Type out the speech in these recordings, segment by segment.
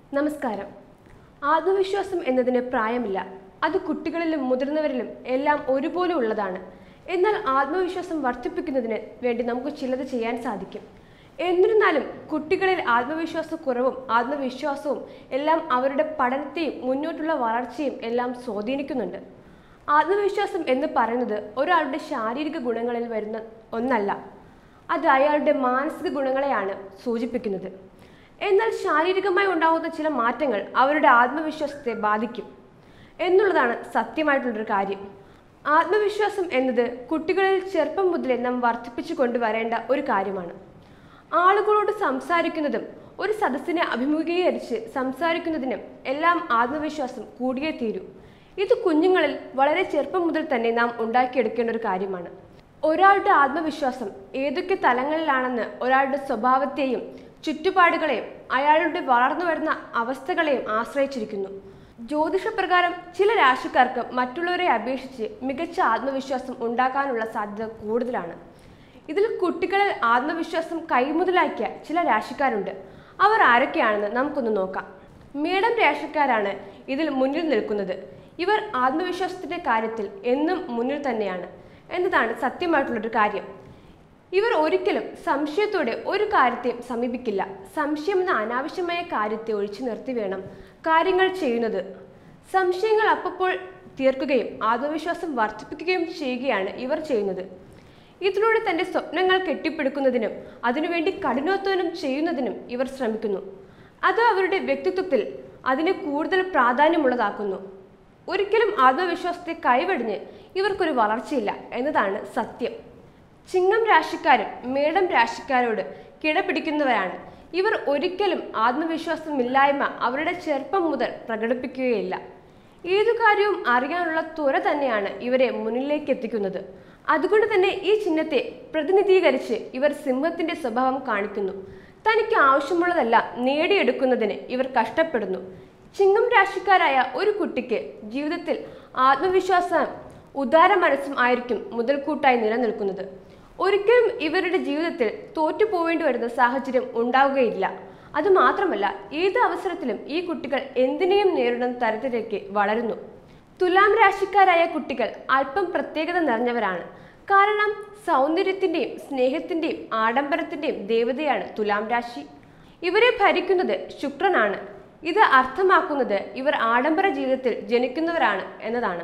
നമസ്കാരം ആത്മവിശ്വാസം എന്നതിന് പ്രായമില്ല അത് കുട്ടികളിലും മുതിർന്നവരിലും എല്ലാം ഒരുപോലെ ഉള്ളതാണ് എന്നാൽ ആത്മവിശ്വാസം വർദ്ധിപ്പിക്കുന്നതിന് വേണ്ടി നമുക്ക് ചിലത് ചെയ്യാൻ സാധിക്കും എന്നിരുന്നാലും കുട്ടികളിൽ ആത്മവിശ്വാസക്കുറവും ആത്മവിശ്വാസവും എല്ലാം അവരുടെ പഠനത്തെയും മുന്നോട്ടുള്ള വളർച്ചയും എല്ലാം സ്വാധീനിക്കുന്നുണ്ട് ആത്മവിശ്വാസം എന്ന് പറയുന്നത് ഒരാളുടെ ശാരീരിക ഗുണങ്ങളിൽ വരുന്ന ഒന്നല്ല അത് അയാളുടെ മാനസിക ഗുണങ്ങളെയാണ് സൂചിപ്പിക്കുന്നത് എന്നാൽ ശാരീരികമായി ഉണ്ടാകുന്ന ചില മാറ്റങ്ങൾ അവരുടെ ആത്മവിശ്വാസത്തെ ബാധിക്കും എന്നുള്ളതാണ് സത്യമായിട്ടുള്ളൊരു കാര്യം ആത്മവിശ്വാസം എന്നത് കുട്ടികളിൽ ചെറുപ്പം മുതലേ നാം വർദ്ധിപ്പിച്ചു കൊണ്ടുവരേണ്ട ഒരു കാര്യമാണ് ആളുകളോട് സംസാരിക്കുന്നതും ഒരു സദസ്സിനെ അഭിമുഖീകരിച്ച് സംസാരിക്കുന്നതിനും എല്ലാം ആത്മവിശ്വാസം കൂടിയേ തീരൂ ഇത് കുഞ്ഞുങ്ങളിൽ വളരെ ചെറുപ്പം മുതൽ തന്നെ നാം ഉണ്ടാക്കിയെടുക്കേണ്ട ഒരു കാര്യമാണ് ഒരാളുടെ ആത്മവിശ്വാസം ഏതൊക്കെ തലങ്ങളിലാണെന്ന് ഒരാളുടെ സ്വഭാവത്തെയും ചുറ്റുപാടുകളെയും അയാളുടെ വളർന്നു വരുന്ന അവസ്ഥകളെയും ആശ്രയിച്ചിരിക്കുന്നു ജ്യോതിഷപ്രകാരം ചില രാശിക്കാർക്ക് മറ്റുള്ളവരെ അപേക്ഷിച്ച് മികച്ച ആത്മവിശ്വാസം ഉണ്ടാക്കാനുള്ള സാധ്യത കൂടുതലാണ് ഇതിൽ കുട്ടികളിൽ ആത്മവിശ്വാസം കൈമുതലാക്കിയ ചില രാശിക്കാരുണ്ട് അവർ ആരൊക്കെയാണെന്ന് നമുക്കൊന്ന് നോക്കാം മേഡം രാശിക്കാരാണ് ഇതിൽ മുന്നിൽ നിൽക്കുന്നത് ഇവർ ആത്മവിശ്വാസത്തിന്റെ കാര്യത്തിൽ എന്നും മുന്നിൽ തന്നെയാണ് എന്നതാണ് സത്യമായിട്ടുള്ളൊരു കാര്യം ഇവർ ഒരിക്കലും സംശയത്തോടെ ഒരു കാര്യത്തെയും സമീപിക്കില്ല സംശയം എന്ന അനാവശ്യമായ കാര്യത്തെ ഒഴിച്ചു നിർത്തി വേണം കാര്യങ്ങൾ ചെയ്യുന്നത് സംശയങ്ങൾ അപ്പോൾ തീർക്കുകയും ആത്മവിശ്വാസം വർദ്ധിപ്പിക്കുകയും ചെയ്യുകയാണ് ഇവർ ചെയ്യുന്നത് ഇതിലൂടെ തന്റെ സ്വപ്നങ്ങൾ കെട്ടിപ്പടുക്കുന്നതിനും അതിനുവേണ്ടി കഠിനാധ്വാനം ചെയ്യുന്നതിനും ഇവർ ശ്രമിക്കുന്നു അത് അവരുടെ വ്യക്തിത്വത്തിൽ അതിനെ കൂടുതൽ പ്രാധാന്യമുള്ളതാക്കുന്നു ഒരിക്കലും ആത്മവിശ്വാസത്തെ കൈവെടിഞ്ഞ് ഇവർക്കൊരു വളർച്ചയില്ല എന്നതാണ് സത്യം ചിങ്ങം രാശിക്കാരും മേടം രാശിക്കാരോട് കിടപിടിക്കുന്നവരാണ് ഇവർ ഒരിക്കലും ആത്മവിശ്വാസമില്ലായ്മ അവരുടെ ചെറുപ്പം മുതൽ പ്രകടിപ്പിക്കുകയില്ല ഏതു കാര്യവും അറിയാനുള്ള ത്വര തന്നെയാണ് ഇവരെ മുന്നിലേക്ക് എത്തിക്കുന്നത് അതുകൊണ്ട് തന്നെ ഈ ചിഹ്നത്തെ പ്രതിനിധീകരിച്ച് ഇവർ സിംഹത്തിന്റെ സ്വഭാവം കാണിക്കുന്നു തനിക്ക് ആവശ്യമുള്ളതെല്ലാം നേടിയെടുക്കുന്നതിന് ഇവർ കഷ്ടപ്പെടുന്നു ചിങ്ങം രാശിക്കാരായ ഒരു കുട്ടിക്ക് ജീവിതത്തിൽ ആത്മവിശ്വാസം ഉദാര മനസ്സും ആയിരിക്കും മുതൽക്കൂട്ടായി നിലനിൽക്കുന്നത് ഒരിക്കലും ഇവരുടെ ജീവിതത്തിൽ തോറ്റുപോവേണ്ടി വരുന്ന സാഹചര്യം ഉണ്ടാവുകയില്ല അതുമാത്രമല്ല ഏത് അവസരത്തിലും ഈ കുട്ടികൾ എന്തിനേയും നേരിടുന്ന തരത്തിലേക്ക് വളരുന്നു തുലാം രാശിക്കാരായ കുട്ടികൾ അല്പം പ്രത്യേകത നിറഞ്ഞവരാണ് കാരണം സൗന്ദര്യത്തിന്റെയും സ്നേഹത്തിന്റെയും ആഡംബരത്തിന്റെയും ദേവതയാണ് തുലാം രാശി ഇവരെ ഭരിക്കുന്നത് ശുക്രനാണ് ഇത് അർത്ഥമാക്കുന്നത് ഇവർ ആഡംബര ജീവിതത്തിൽ ജനിക്കുന്നവരാണ് എന്നതാണ്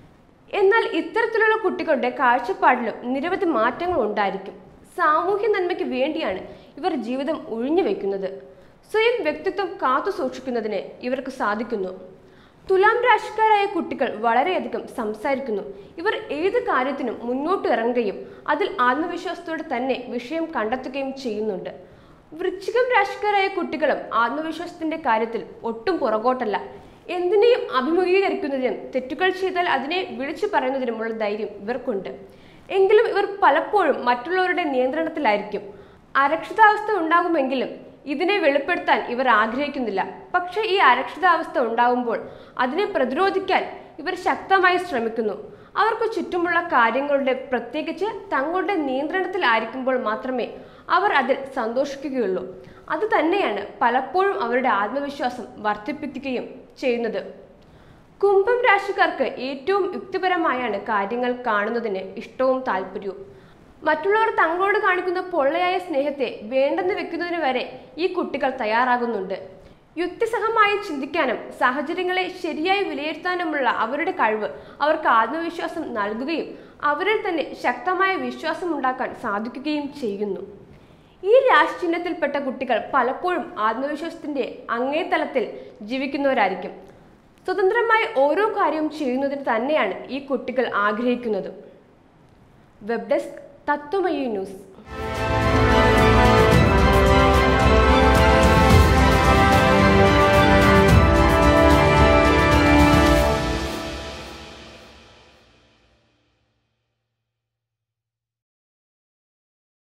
എന്നാൽ ഇത്തരത്തിലുള്ള കുട്ടികളുടെ കാഴ്ചപ്പാടിലും നിരവധി മാറ്റങ്ങൾ ഉണ്ടായിരിക്കും സാമൂഹ്യ നന്മയ്ക്ക് വേണ്ടിയാണ് ഇവർ ജീവിതം ഒഴിഞ്ഞു വയ്ക്കുന്നത് സ്വയം വ്യക്തിത്വം കാത്തു സൂക്ഷിക്കുന്നതിന് ഇവർക്ക് സാധിക്കുന്നു തുലാം രാശിക്കാരായ കുട്ടികൾ വളരെയധികം സംസാരിക്കുന്നു ഇവർ ഏത് കാര്യത്തിനും മുന്നോട്ട് ഇറങ്ങുകയും അതിൽ ആത്മവിശ്വാസത്തോടെ തന്നെ വിഷയം കണ്ടെത്തുകയും ചെയ്യുന്നുണ്ട് വൃശ്ചികം രാശിക്കാരായ കുട്ടികളും ആത്മവിശ്വാസത്തിന്റെ കാര്യത്തിൽ ഒട്ടും പുറകോട്ടല്ല എന്തിനേയും അഭിമുഖീകരിക്കുന്നതിനും തെറ്റുകൾ ചെയ്താൽ അതിനെ വിളിച്ചു പറയുന്നതിനുമുള്ള ധൈര്യം ഇവർക്കുണ്ട് എങ്കിലും ഇവർ പലപ്പോഴും മറ്റുള്ളവരുടെ നിയന്ത്രണത്തിലായിരിക്കും അരക്ഷിതാവസ്ഥ ഉണ്ടാകുമെങ്കിലും ഇതിനെ വെളിപ്പെടുത്താൻ ഇവർ ആഗ്രഹിക്കുന്നില്ല പക്ഷേ ഈ അരക്ഷിതാവസ്ഥ ഉണ്ടാകുമ്പോൾ അതിനെ പ്രതിരോധിക്കാൻ ഇവർ ശക്തമായി ശ്രമിക്കുന്നു അവർക്ക് ചുറ്റുമുള്ള കാര്യങ്ങളുടെ പ്രത്യേകിച്ച് തങ്ങളുടെ നിയന്ത്രണത്തിലായിരിക്കുമ്പോൾ മാത്രമേ അവർ അതിൽ സന്തോഷിക്കുകയുള്ളൂ അത് തന്നെയാണ് പലപ്പോഴും അവരുടെ ആത്മവിശ്വാസം വർദ്ധിപ്പിക്കുകയും ചെയ്യുന്നത് കുംഭം രാശിക്കാർക്ക് ഏറ്റവും യുക്തിപരമായാണ് കാര്യങ്ങൾ കാണുന്നതിന് ഇഷ്ടവും താല്പര്യവും മറ്റുള്ളവർ തങ്ങളോട് കാണിക്കുന്ന പൊള്ളയായ സ്നേഹത്തെ വേണ്ടെന്ന് വെക്കുന്നതിന് വരെ ഈ കുട്ടികൾ തയ്യാറാകുന്നുണ്ട് യുക്തിസഹമായി ചിന്തിക്കാനും സാഹചര്യങ്ങളെ ശരിയായി വിലയിരുത്താനുമുള്ള അവരുടെ കഴിവ് അവർക്ക് ആത്മവിശ്വാസം നൽകുകയും അവരിൽ തന്നെ ശക്തമായ വിശ്വാസം ഉണ്ടാക്കാൻ സാധിക്കുകയും ചെയ്യുന്നു ഈ രാശിചിഹ്നത്തിൽപ്പെട്ട കുട്ടികൾ പലപ്പോഴും ആത്മവിശ്വാസത്തിന്റെ അങ്ങേതലത്തിൽ ജീവിക്കുന്നവരായിരിക്കും സ്വതന്ത്രമായി ഓരോ കാര്യവും ചെയ്യുന്നതിന് തന്നെയാണ് ഈ കുട്ടികൾ ആഗ്രഹിക്കുന്നത് വെബ് ഡെസ്ക് തത്വമയി ന്യൂസ്